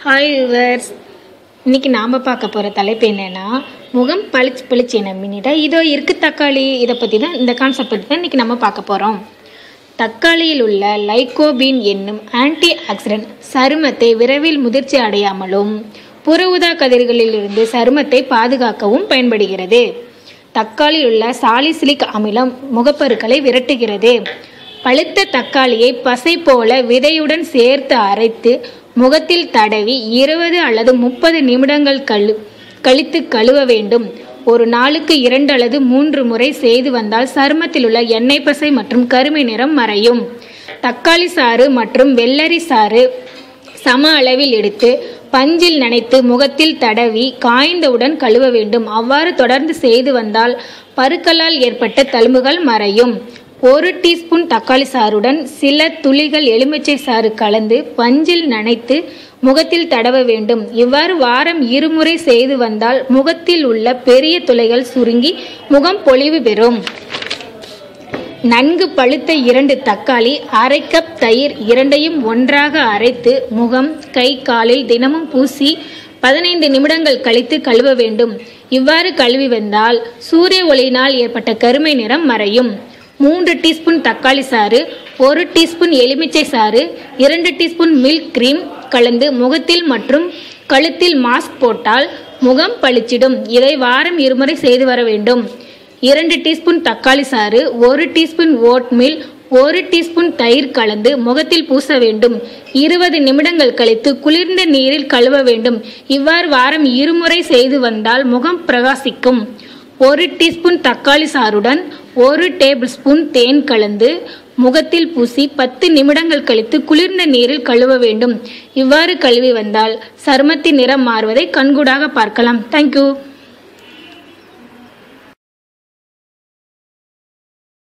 hi viewers இன்னைக்கு நாம் பார்க்க போகிற தலைப்பு என்னன்னா முகம் பளிச்சு பளிச்சு என மின்னிட இதோ இருக்கு தக்காளி இதை பற்றி தான் இந்த கான்செப்ட் பற்றி தான் இன்னைக்கு நம்ம பார்க்க போகிறோம் தக்காளியில் உள்ள லைகோபின் என்னும் ஆன்டி ஆக்சிடென்ட் சருமத்தை விரைவில் முதிர்ச்சி அடையாமலும் புற ஊதா கதிர்களிலிருந்து சருமத்தை பாதுகாக்கவும் பயன்படுகிறது தக்காளியில் உள்ள சாலிசிலிக் அமிலம் முகப்பருக்களை விரட்டுகிறது பழுத்த தக்காளியை பசை போல விதையுடன் சேர்த்து அரைத்து முகத்தில் தடவி இருபது அல்லது முப்பது நிமிடங்கள் கழு கழித்து கழுவ வேண்டும் ஒரு நாளுக்கு இரண்டு அல்லது மூன்று முறை செய்து வந்தால் சருமத்தில் உள்ள எண்ணெய் பசை மற்றும் கருமை நிறம் மறையும் தக்காளி சாறு மற்றும் வெள்ளரி சாறு சம அளவில் எடுத்து பஞ்சில் நனைத்து முகத்தில் தடவி காய்ந்தவுடன் கழுவ வேண்டும் அவ்வாறு தொடர்ந்து செய்து வந்தால் பருக்களால் ஏற்பட்ட தழும்புகள் மறையும் ஒரு டீஸ்பூன் தக்காளி சாறுடன் சில துளிகள் எலுமிச்சை சாறு கலந்து பஞ்சில் நனைத்து முகத்தில் தடவ வேண்டும் இவ்வாறு வாரம் இருமுறை செய்து வந்தால் முகத்தில் உள்ள பெரிய துளைகள் சுருங்கி முகம் பொலிவு பெறும் நன்கு பழுத்த இரண்டு தக்காளி அரை கப் தயிர் இரண்டையும் ஒன்றாக அரைத்து முகம் கை காலில் தினமும் பூசி பதினைந்து நிமிடங்கள் கழித்து கழுவ வேண்டும் இவ்வாறு கழுவி வந்தால் சூரிய ஒளியினால் ஏற்பட்ட கருமை நிறம் மறையும் மூன்று டீஸ்பூன் தக்காளி சாறு ஒரு டீஸ்பூன் எலுமிச்சை சாறு இரண்டு டீஸ்பூன் மில்க் கிரீம் கலந்து முகத்தில் மற்றும் கழுத்தில் மாஸ்க் போட்டால் முகம் பளிச்சிடும் இதை வாரம் இருமுறை செய்து வர வேண்டும் இரண்டு டீஸ்பூன் தக்காளி சாறு ஒரு டீஸ்பூன் ஓட்மீல் ஒரு டீஸ்பூன் தயிர் கலந்து முகத்தில் பூச வேண்டும் இருபது நிமிடங்கள் கழித்து குளிர்ந்த நீரில் கழுவ வேண்டும் இவ்வாறு வாரம் இருமுறை செய்து வந்தால் முகம் பிரகாசிக்கும் ஒரு டீஸ்பூன் தக்காளி சாறுடன் ஒரு டேபிள் ஸ்பூன் தேன் கலந்து முகத்தில் பூசி பத்து நிமிடங்கள் கழித்து குளிர்ந்த நீரில் கழுவ வேண்டும் இவ்வாறு கழுவி வந்தால் சருமத்தின் நிறம் மாறுவதை கண்கூடாக பார்க்கலாம் தேங்க்யூ